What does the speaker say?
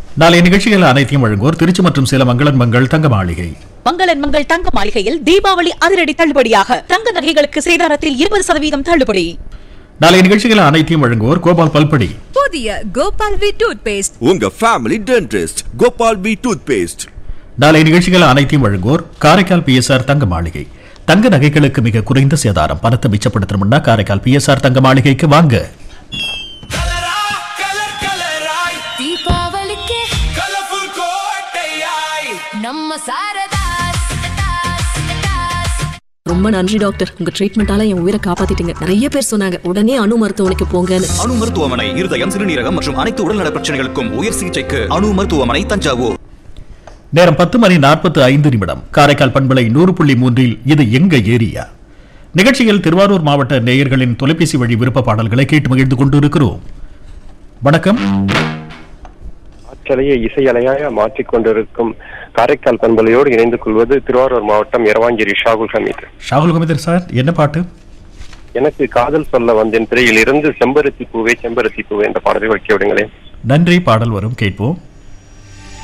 நாளைய நிகழ்ச்சிகள் அனைத்தையும் வழங்குவோர் திருச்சி மற்றும் சேலம் மங்களன் மங்கள் தங்க மாளிகை மங்களன் மங்கள் தங்க மாளிகையில் தீபாவளி அதிரடி தள்ளுபடியாக தங்க நகைகளுக்கு சேதாரத்தில் இருபது சதவீதம் தள்ளுபடி நாளைய நிகழ்ச்சிகள் அனைத்தையும் வழங்குவோர் கோபால் பல்படி புதிய கோபால் வி டூத் பேஸ்ட் உங்க family dentist Gopal P toothpaste நாளைய நிகழ்ச்சிகள் அனைத்தையும் வழங்குவோர் காரைக்கால் பிஎஸ்ஆர் தங்க மாளிகை தங்க நகைகளுக்கு மிக குறைந்த சேதாரம் பணத்தை மிச்சப்படுத்தணும்னா காரைக்கால் பிஎஸ்ஆர் தங்க மாளிகைக்கு வாங்க கலரா கலர் கலராய் தீபாவளிக்கு கலர்ஃபுல் கோட்டையாய் நம்ம சாரதா ரொம்ப நன்றி டாக்டர் உங்க ட்ரீட்மெண்டால என் உயிரை காப்பாத்திட்டீங்க நிறைய பேர் சொன்னாங்க உடனே அணு மருத்துவமனைக்கு போங்கன்னு அணு மருத்துவமனை இருதயம் சிறுநீரகம் மற்றும் அனைத்து உடல்நல பிரச்சனைகளுக்கும் உயர் சிகிச்சைக்கு அணு மருத்துவமனை தஞ்சாவூர் நேரம் பத்து மணி நாற்பத்து ஐந்து நிமிடம் காரைக்கால் பண்பலை நூறு புள்ளி மூன்றில் இது எங்க ஏரியா நிகழ்ச்சியில் திருவாரூர் மாவட்ட நேயர்களின் தொலைபேசி வழி விருப்ப பாடல்களை கேட்டு மகிழ்ந்து கொண்டிருக்கிறோம் வணக்கம் ஆற்றலையை இசையலையாக மாற்றிக் கொண்டிருக்கும் காரைக்கால் பண்பலையோடு இணைந்து கொள்வது திருவாரூர் மாவட்டம் எரவாஞ்சேரி ஷாகுல் ஹமீத் ஷாகுல் கமிதர் சார் என்ன பாட்டு எனக்கு காதல் சொல்ல வந்தேன் திரையில் இருந்து செம்பருத்தி பூவே செம்பருத்தி பூவே என்ற பாடலை வைக்க விடுங்களேன் நன்றி பாடல் வரும் கேட்போம்